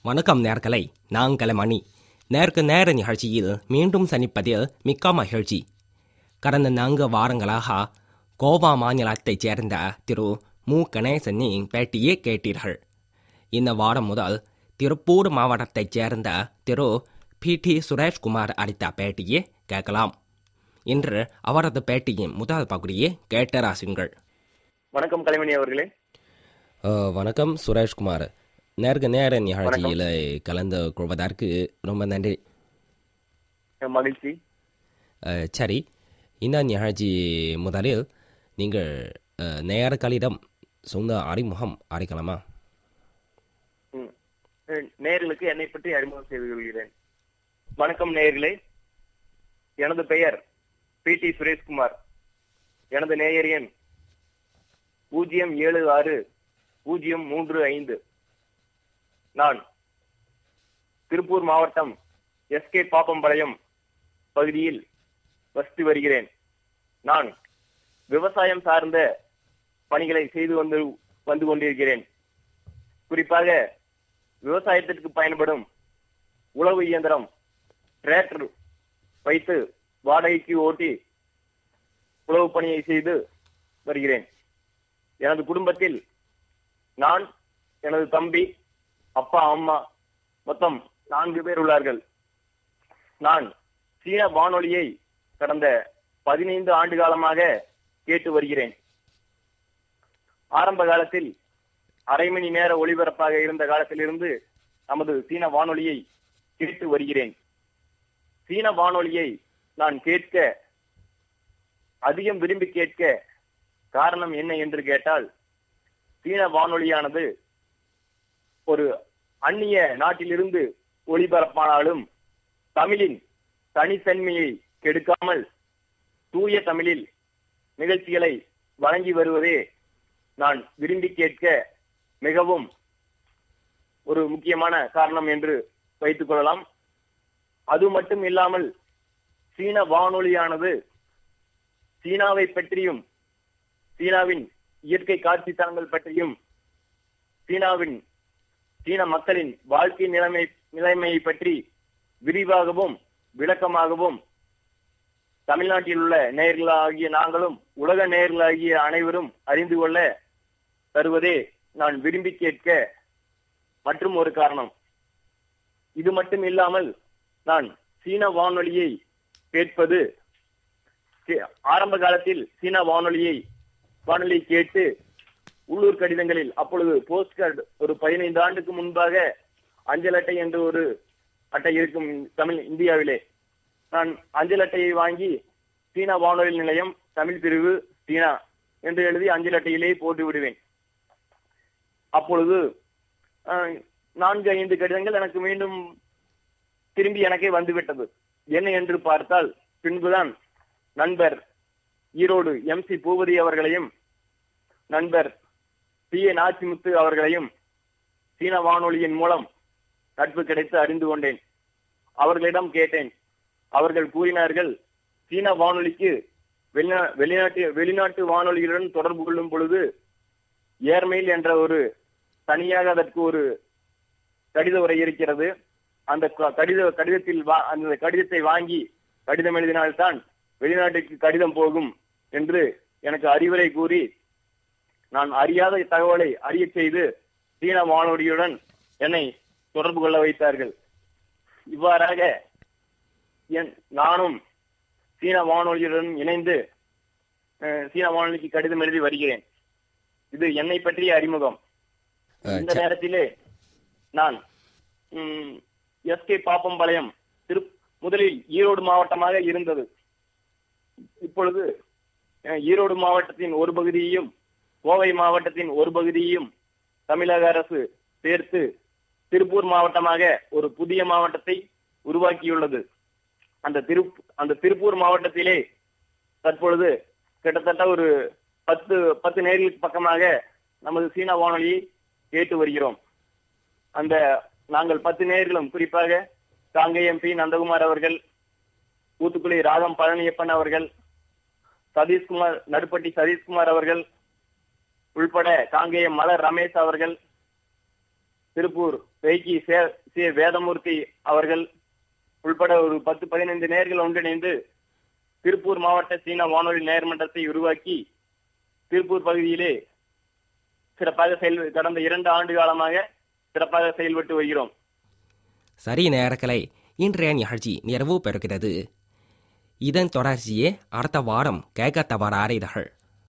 வணக்கம் நேர்களை நான் கலைமணி நேருக்கு நேர நிகழ்ச்சியில் மீண்டும் சந்திப்பதில் மிக்க மகிழ்ச்சி கடந்த நான்கு வாரங்களாக கோவா மாநிலத்தைச் சேர்ந்த திரு மு கணேசனின் பேட்டியை கேட்டீர்கள் இந்த வாரம் முதல் திருப்பூர் மாவட்டத்தைச் சேர்ந்த திரு பி டி சுரேஷ்குமார் அளித்த பேட்டியை கேட்கலாம் இன்று அவரது பேட்டியின் முதல் பகுதியை கேட்டு ராசுங்கள் வணக்கம் கலைமணி அவர்களே அஹ், வணக்கம் சுரேஷ்குமார் நேருக்கு நேர நிகழ்ச்சியில் கலந்து கொள்வதற்கு ரொம்ப நன்றி மகிழ்ச்சி அஹ், சரி இந்த நிகழ்ச்சி முதலில் நீங்கள் அஹ், நேயர்களிடம் சொந்த அறிமுகம் அளிக்கலாமா ம். அஹ், நேயர்களுக்கு என்னை பற்றி அறிமுகம் செய்து கொள்கிறேன் வணக்கம் நேயர்களே எனது பெயர் பி டி சுரேஷ்குமார் எனது நேயர் எண் பூஜ்ஜியம் ஏழு ஆறு பூஜ்ஜியம் மூன்று ஐந்து நான் திருப்பூர் மாவட்டம் எஸ்கே பாப்பம்பாளையம் பகுதியில் வசித்து வருகிறேன் நான் விவசாயம் சார்ந்த பணிகளை செய்து வந்து வந்து கொண்டிருக்கிறேன் குறிப்பாக விவசாயத்திற்கு பயன்படும் உழவு இயந்திரம் டிராக்டர் வைத்து வாடகைக்கு ஓட்டி உழவு பணியை செய்து வருகிறேன் எனது குடும்பத்தில் நான் எனது தம்பி அப்பா அம்மா மொத்தம் நான்கு பேர் உள்ளார்கள் நான் சீன வானொலியை கடந்த பதினைந்து ஆண்டு காலமாக கேட்டு வருகிறேன் ஆரம்ப காலத்தில் அரை மணி நேர ஒளிபரப்பாக இருந்த காலத்திலிருந்து நமது சீன வானொலியை கேட்டு வருகிறேன் சீன வானொலியை நான் கேட்க அதிகம் விரும்பி கேட்க காரணம் என்ன என்று கேட்டால் சீன வானொலியானது ஒரு அந்நிய நாட்டிலிருந்து ஒளிபரப்பானாலும் தமிழின் தனித்தன்மையை கெடுக்காமல் தூய தமிழில் நிகழ்ச்சிகளை வழங்கி வருவதே நான் விரும்பி கேட்க மிகவும் ஒரு முக்கியமான காரணம் என்று வைத்துக் கொள்ளலாம் அது மட்டும் இல்லாமல் சீன வானொலியானது சீனாவை பற்றியும் சீனாவின் இயற்கை காட்சி தலங்கள் பற்றியும் சீனாவின் சீன மக்களின் வாழ்க்கை நிலைமை நிலைமையை பற்றி விரிவாகவும் விளக்கமாகவும் தமிழ்நாட்டில் உள்ள நேயர்களாகிய நாங்களும் உலக நேயர்களாகிய அனைவரும் அறிந்து கொள்ள தருவதே நான் விரும்பி கேட்க மற்றும் ஒரு காரணம் இது மட்டும் இல்லாமல் நான் சீன வானொலியை கேட்பது கே- ஆரம்ப காலத்தில் சீன வானொலியை வானொலி கேட்டு உள்ளூர் கடிதங்களில் அப்பொழுது போஸ்ட் கார்டு ஒரு பதினைந்து ஆண்டுக்கு முன்பாக அஞ்சல் அட்டை என்று ஒரு அட்டை இருக்கும் தமிழ் இந்தியாவிலே நான் அஞ்சல் அட்டையை வாங்கி சீனா வானொலி நிலையம் தமிழ் பிரிவு சீனா என்று எழுதி அஞ்சல் அட்டையிலே போட்டு விடுவேன் அப்பொழுது அஹ், நான்கு ஐந்து கடிதங்கள் எனக்கு மீண்டும் திரும்பி எனக்கே வந்துவிட்டது என்ன என்று பார்த்தால் பின்புதான் நண்பர் ஈரோடு எம் சி பூபதி அவர்களையும் நண்பர் பி ஏ நாச்சிமுத்து அவர்களையும் சீன வானொலியின் மூலம் நட்பு கிடைத்து அறிந்து கொண்டேன் அவர்களிடம் கேட்டேன் அவர்கள் கூறினார்கள் சீன வானொலிக்கு வெளிநா- வெளிநாட்டு வெளிநாட்டு வானொலிகளுடன் தொடர்பு கொள்ளும் பொழுது ஏர்மெயில் என்ற ஒரு தனியாக அதற்கு ஒரு கடித உரை இருக்கிறது அந்த க- கடித கடிதத்தில் வா- அந்த கடிதத்தை வாங்கி கடிதம் எழுதினால்தான் வெளிநாட்டுக்கு கடிதம் போகும் என்று எனக்கு அறிவுரை கூறி நான் அறியாத தகவலை அறியச் செய்து சீன வானொலியுடன் என்னை தொடர்பு கொள்ள வைத்தார்கள் இவ்வாறாக என் நானும் சீன வானொலியுடன் இணைந்து அஹ், சீன வானொலிக்கு கடிதம் எழுதி வருகிறேன் இது என்னை பற்றிய அறிமுகம் அஹ், இந்த ச- நேரத்திலே நான் எஸ்கே பாப்பம்பாளையம் திரு முதலில் ஈரோடு மாவட்டமாக இருந்தது இப்பொழுது அஹ், ஈரோடு மாவட்டத்தின் ஒரு பகுதியையும் கோவை மாவட்டத்தின் ஒரு பகுதியையும் தமிழக அரசு சேர்த்து திருப்பூர் மாவட்டமாக ஒரு புதிய மாவட்டத்தை உருவாக்கியுள்ளது அந்த திரு அந்த திருப்பூர் மாவட்டத்திலே தற்பொழுது கிட்டத்தட்ட ஒரு பத்து பத்து நேர்களுக்கு பக்கமாக நமது சீனா வானொலியை கேட்டு வருகிறோம் அந்த நாங்கள் பத்து நேர்களும் குறிப்பாக காங்கேயம் பி நந்தகுமார் அவர்கள் ஊத்துக்குளி ராகம் பழனியப்பன் அவர்கள் சதீஷ்குமார் நடுப்பட்டி சதீஷ்குமார் அவர்கள் உள்பட காங்கேயம் மலர் ரமேஷ் அவர்கள் திருப்பூர் வைகி சே சி வேதமூர்த்தி அவர்கள் உள்பட ஒரு பத்து பதினைந்து நேர்கள் ஒன்றிணைந்து திருப்பூர் மாவட்ட சீன வானொலி நேர்மன்றத்தை உருவாக்கி திருப்பூர் பகுதியிலே சிறப்பாக செயல் கடந்த இரண்டு ஆண்டு காலமாக சிறப்பாக செயல்பட்டு வருகிறோம் சரி நேரக்கலை இன்றைய நிகழ்ச்சி நிறைவு பெறுகிறது இதன் தொடர்ச்சியே அடுத்த வாரம் கேட்க தவறாதீர்கள்